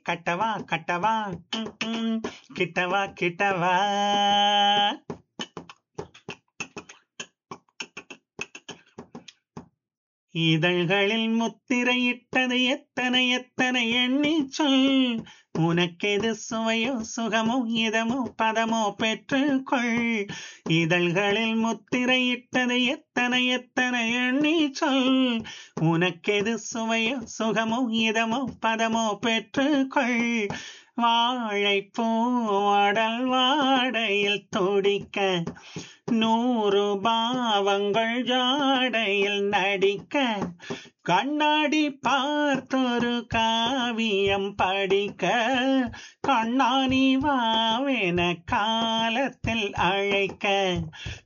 கட்டவா கட்டவா ம், ம், கிட்டவா கிட்டவா இதழ்களில் முத்திரையிட்டது எத்தனை எத்தனை எண்ணி சொல் உனக்கெது சுவையோ சுகமோ இதமோ பதமோ பெற்றுக்கொள் இதழ்களில் முத்திரையிட்டது எத்தனை எத்தனை எண்ணி சொல் உனக்கெது சுவையோ சுகமோ இதமோ பதமோ பெற்றுக்கொள் வாழைப்பூவடல் வாடையில் துடிக்க நூறு பாவங்கள் ஜாடையில் நடிக்க கண்ணாடி பார்த்தொரு காவியம் படிக்க கண்ணாணி வாவென காலத்தில் அழைக்க